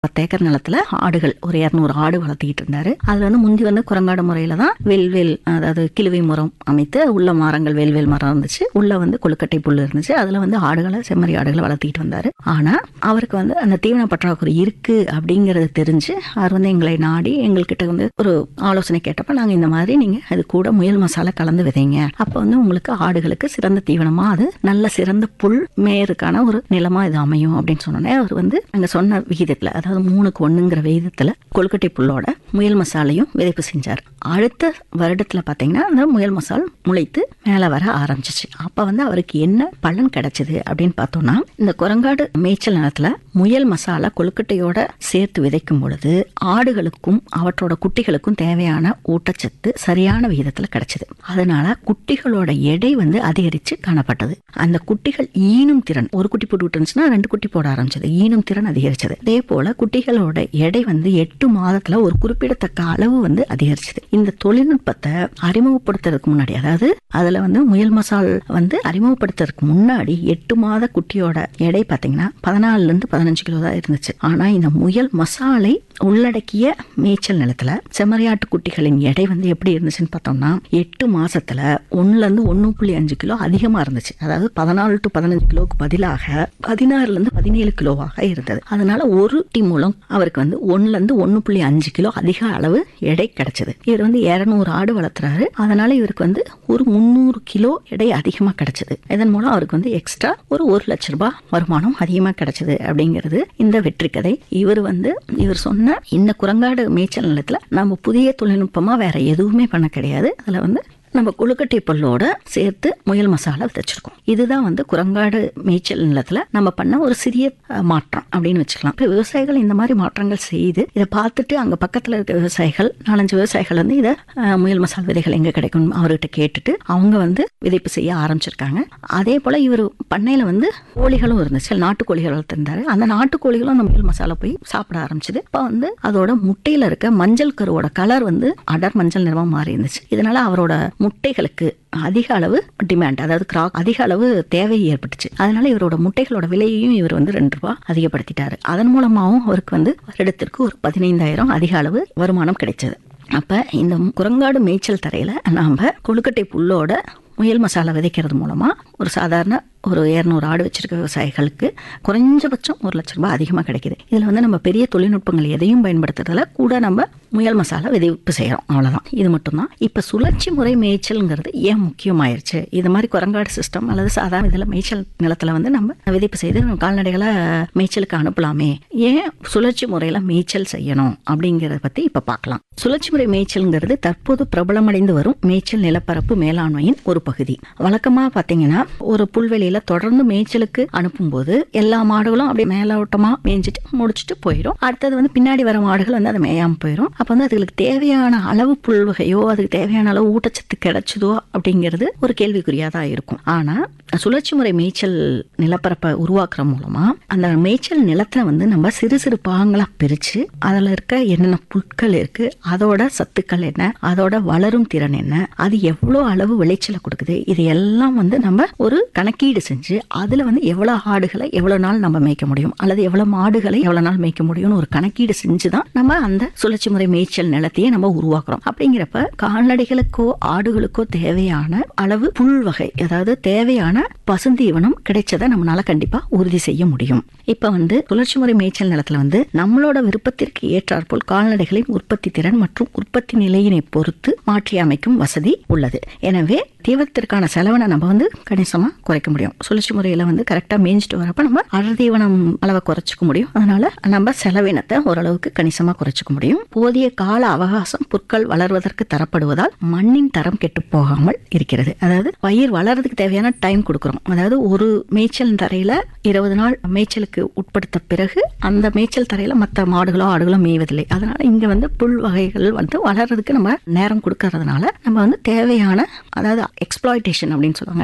பத்து ஏக்கர் நிலத்துல ஆடுகள் ஒரு இரநூறு ஆடு வளர்த்திக்கிட்டு இருந்தாரு அதுல வந்து முந்தி வந்து குரங்காடு முறையில தான் வெல்வெல் அதாவது கிழுவை முறம் அமைத்து உள்ள மரங்கள் வெல்வெல் மரம் இருந்துச்சு உள்ள வந்து கொழுக்கட்டை புல் இருந்துச்சு அதுல வந்து ஆடுகளை செம்மறி ஆடுகளை வளர்த்திட்டு வந்தாரு ஆனா அவருக்கு வந்து அந்த தீவன பற்றாக்குறை இருக்கு அப்படிங்கறது தெரிஞ்சு அவர் வந்து எங்களை நாடி எங்கள்கிட்ட வந்து ஒரு ஆலோசனை கேட்டப்ப நாங்க இந்த மாதிரி நீங்க அது கூட முயல் மசாலா கலந்து விதைங்க அப்ப வந்து உங்களுக்கு ஆடுகளுக்கு சிறந்த தீவனமா அது நல்ல சிறந்த புல் மேயருக்கான ஒரு நிலமா இது அமையும் அப்படின்னு சொன்னோன்னே அவர் வந்து அங்க சொன்ன விகிதத்துல அதாவது மூணுக்கு ஒண்ணுங்கிற விகிதத்துல கொழுக்கட்டை புல்லோட முயல் மசாலையும் விதைப்பு செஞ்சார் அடுத்த வருடத்துல பாத்தீங்கன்னா அந்த முயல் மசால் முளைத்து மேல வர ஆரம்பிச்சிச்சு அப்ப வந்து அவருக்கு என்ன பலன் கிடைச்சது அப்படின்னு பார்த்தோம்னா இந்த குரங்காடு மேய்ச்சல் நிலத்துல முயல் மசாலா கொழுக்கட்டையோட சேர்த்து விதைக்கும் பொழுது ஆடுகளுக்கும் அவற்றோட குட்டிகளுக்கும் தேவையான ஊட்டச்சத்து சரியான விகிதத்துல கிடைச்சது அதனால குட்டிகளோட எடை வந்து அதிகரிச்சு காணப்பட்டது அந்த குட்டிகள் ஈனும் திறன் ஒரு குட்டி போட்டு விட்டுருந்துச்சுன்னா ரெண்டு குட்டி போட ஆரம்பிச்சது ஈனும் திறன் அதிகரிச்சது அதே போல குட்டிகளோட எடை வந்து எட்டு மாதத்துல ஒரு குறிப்பிடத்தக்க அளவு வந்து அதிகரிச்சது இந்த தொழில்நுட்பத்தை அறிமுகப்படுத்துறதுக்கு முன்னாடி அதாவது அதுல வந்து முயல் மசால் வந்து அறிமுகப்படுத்துறதுக்கு முன்னாடி எட்டு மாத குட்டியோட எடை பாத்தீங்கன்னா பதினாலுல இருந்து பதினஞ்சு கிலோ தான் இருந்துச்சு ஆனா இந்த முயல் மசாலை உள்ளடக்கிய மேய்ச்சல் நிலத்துல செம்மறியாட்டு குட்டிகளின் எடை வந்து எப்படி இருந்துச்சுன்னு பார்த்தோம்னா எட்டு மாசத்துல ஒண்ணுல இருந்து ஒண்ணு புள்ளி அஞ்சு கிலோ அதிகமா இருந்துச்சு அதாவது பதினாலு டு பதினஞ்சு கிலோவுக்கு பதிலாக பதினாறுல இருந்து பதினேழு கிலோவாக இருந்தது அதனால ஒரு டீ மூலம் அவருக்கு வந்து ஒண்ணுல இருந்து ஒண்ணு புள்ளி அஞ்சு கிலோ அதிக அளவு எடை கிடைச்சது இவர் வந்து இருநூறு ஆடு வளர்த்துறாரு அதனால இவருக்கு வந்து ஒரு முந்நூறு கிலோ எடை அதிகமா கிடைச்சது இதன் மூலம் அவருக்கு வந்து எக்ஸ்ட்ரா ஒரு ஒரு லட்ச ரூபாய் வருமானம் அதிகமா கிடைச்சது அப்படிங்கிறது இந்த வெற்றி கதை இவர் வந்து இவர் சொன்ன இந்த குரங்காடு மேய்ச்சல் நிலத்துல நம்ம புதிய தொழில்நுட்பமா வேற எதுவுமே பண்ண கிடையாது அதுல வந்து நம்ம கொழுக்கட்டை பல்லோட சேர்த்து முயல் மசாலா விதைச்சிருக்கோம் இதுதான் வந்து குரங்காடு மேய்ச்சல் நிலத்துல நம்ம பண்ண ஒரு சிறிய அஹ், மாற்றம் அப்படின்னு வச்சுக்கலாம் இப்போ விவசாயிகள் இந்த மாதிரி மாற்றங்கள் செய்து இதை பார்த்துட்டு அங்க பக்கத்துல இருக்க விவசாயிகள் நாலஞ்சு விவசாயிகள் வந்து இதை அஹ், முயல் மசால் விதைகள் எங்க கிடைக்கும் அவர்கிட்ட கேட்டுட்டு அவங்க வந்து விதைப்பு செய்ய ஆரம்பிச்சிருக்காங்க அதே போல இவர் பண்ணையில வந்து கோழிகளும் இருந்துச்சு நாட்டுக்கோழிகள் வளர்த்திருந்தாரு அந்த நாட்டுக்கோழிகளும் அந்த முயல் மசாலா போய் சாப்பிட ஆரம்பிச்சது இப்போ வந்து அதோட முட்டையில இருக்க மஞ்சள் கருவோட கலர் வந்து அடர் மஞ்சள் நிறமா மாறி இருந்துச்சு இதனால அவரோட முட்டைகளுக்கு அதிக அளவு டிமாண்ட் அதாவது கிராக் அதிக அளவு தேவை ஏற்பட்டுச்சு அதனால இவரோட முட்டைகளோட விலையையும் இவர் வந்து ரெண்டு ரூபாய் அதிகப்படுத்திட்டாரு அதன் மூலமாகவும் அவருக்கு வந்து வருடத்திற்கு ஒரு பதினைந்தாயிரம் அதிக அளவு வருமானம் கிடைச்சது அப்ப இந்த குரங்காடு மேய்ச்சல் தரையில நாம கொழுக்கட்டை புல்லோட முயல் மசாலா விதைக்கிறது மூலமா ஒரு சாதாரண ஒரு இரநூறு ஆடு வச்சிருக்க விவசாயிகளுக்கு குறைஞ்சபட்சம் ஒரு லட்ச ரூபாய் அதிகமாக கிடைக்குது இதில் வந்து நம்ம பெரிய தொழில்நுட்பங்கள் எதையும் பயன்படுத்துறதுல கூட நம்ம முயல் மசாலா விதைப்பு செய்கிறோம் அவ்வளோதான் இது மட்டும்தான் இப்போ சுழற்சி முறை மேய்ச்சல்ங்கிறது ஏன் முக்கியமாயிருச்சு இது மாதிரி குரங்காடு சிஸ்டம் அல்லது சாதாரண இதில் மேய்ச்சல் நிலத்தில் வந்து நம்ம விதைப்பு செய்து நம்ம கால்நடைகளை மேய்ச்சலுக்கு அனுப்பலாமே ஏன் சுழற்சி முறையில் மேய்ச்சல் செய்யணும் அப்படிங்கிறத பற்றி இப்போ பார்க்கலாம் சுழற்சி முறை மேய்ச்சல்ங்கிறது தற்போது பிரபலமடைந்து வரும் மேய்ச்சல் நிலப்பரப்பு மேலாண்மையின் ஒரு பகுதி வழக்கமாக பார்த்தீங்கன்னா ஒரு புல்வெளியில தொடர்ந்து மேய்ச்சலுக்கு அனுப்பும்போது எல்லா மாடுகளும் அப்படியே மேலோட்டமா மேய்ஞ்சிட்டு முடிச்சுட்டு போயிடும் அடுத்தது வந்து பின்னாடி வர மாடுகள் வந்து அதை மேயாம போயிடும் அப்ப வந்து அதுகளுக்கு தேவையான அளவு புல் வகையோ அதுக்கு தேவையான அளவு ஊட்டச்சத்து கிடைச்சதோ அப்படிங்கிறது ஒரு கேள்விக்குறியா தான் இருக்கும் ஆனா சுழற்சி முறை மேய்ச்சல் நிலப்பரப்பை உருவாக்குற மூலமா அந்த மேய்ச்சல் நிலத்தை வந்து நம்ம சிறு சிறு பாகங்களா பிரிச்சு அதுல இருக்க என்னென்ன புற்கள் இருக்கு அதோட சத்துக்கள் என்ன அதோட வளரும் திறன் என்ன அது எவ்வளவு அளவு விளைச்சலை கொடுக்குது இது எல்லாம் வந்து நம்ம ஒரு கணக்கீடு செஞ்சு அதுல வந்து எவ்வளவு ஆடுகளை எவ்வளவு நாள் நம்ம மேய்க்க முடியும் அல்லது எவ்வளவு மாடுகளை எவ்வளவு நாள் மேய்க்க முடியும்னு ஒரு கணக்கீடு செஞ்சுதான் நம்ம அந்த சுழற்சி முறை மேய்ச்சல் நிலத்தையே நம்ம உருவாக்குறோம் அப்படிங்கிறப்ப கால்நடைகளுக்கோ ஆடுகளுக்கோ தேவையான அளவு புல் வகை அதாவது தேவையான பசுந்தீவனம் கிடைச்சதை நம்மளால கண்டிப்பா உறுதி செய்ய முடியும் இப்ப வந்து சுழற்சி முறை மேய்ச்சல் நிலத்துல வந்து நம்மளோட விருப்பத்திற்கு ஏற்றாற்போல் கால்நடைகளின் உற்பத்தி திறன் மற்றும் உற்பத்தி நிலையினை பொறுத்து மாற்றி அமைக்கும் வசதி உள்ளது எனவே தீவனத்திற்கான செலவினை நம்ம வந்து கணிசமா குறைக்க முடியும் சுழற்சி முறையில வந்து கரெக்டா மேய்ஞ்சிட்டு வரப்ப நம்ம அடர் தீவனம் அளவை குறைச்சிக்க முடியும் அதனால நம்ம செலவினத்தை ஓரளவுக்கு கணிசமா குறைச்சிக்க முடியும் போதிய கால அவகாசம் புற்கள் வளர்வதற்கு தரப்படுவதால் மண்ணின் தரம் கெட்டு போகாமல் இருக்கிறது அதாவது பயிர் வளர்றதுக்கு தேவையான டைம் கொடுக்குறோம் அதாவது ஒரு மேய்ச்சல் தரையில இருபது நாள் மேய்ச்சலுக்கு உட்படுத்த பிறகு அந்த மேய்ச்சல் தரையில மற்ற மாடுகளோ ஆடுகளோ மேய்வதில்லை அதனால இங்க வந்து புல் வகைகள் வந்து வளர்றதுக்கு நம்ம நேரம் கொடுக்கறதுனால நம்ம வந்து தேவையான அதாவது எக்ஸ்ப்ளாய்டேஷன் அப்படின்னு சொல்லுவாங்க நிலத்தை வந்து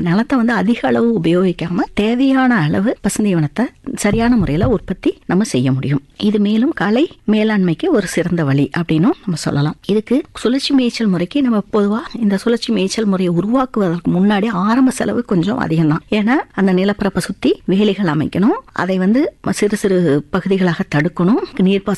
வந்து அதிக அளவு உபயோகிக்காம தேவையான அளவு பசுந்தீவனத்தை சரியான முறையில உற்பத்தி நம்ம செய்ய முடியும் இது மேலும் களை மேலாண்மைக்கு ஒரு சிறந்த வழி அப்படின்னும் நம்ம சொல்லலாம் இதுக்கு சுழற்சி மேய்ச்சல் முறைக்கு நம்ம பொதுவா இந்த சுழற்சி மேய்ச்சல் முறையை உருவாக்குவதற்கு முன்னாடி ஆரம்ப செலவு கொஞ்சம் அதிகம் தான் ஏன்னா அந்த நிலப்பரப்பை சுத்தி வேலிகள் அமைக்கணும் அதை வந்து சிறு சிறு பகுதிகளாக தடுக்கணும் நீர்ப்பாசன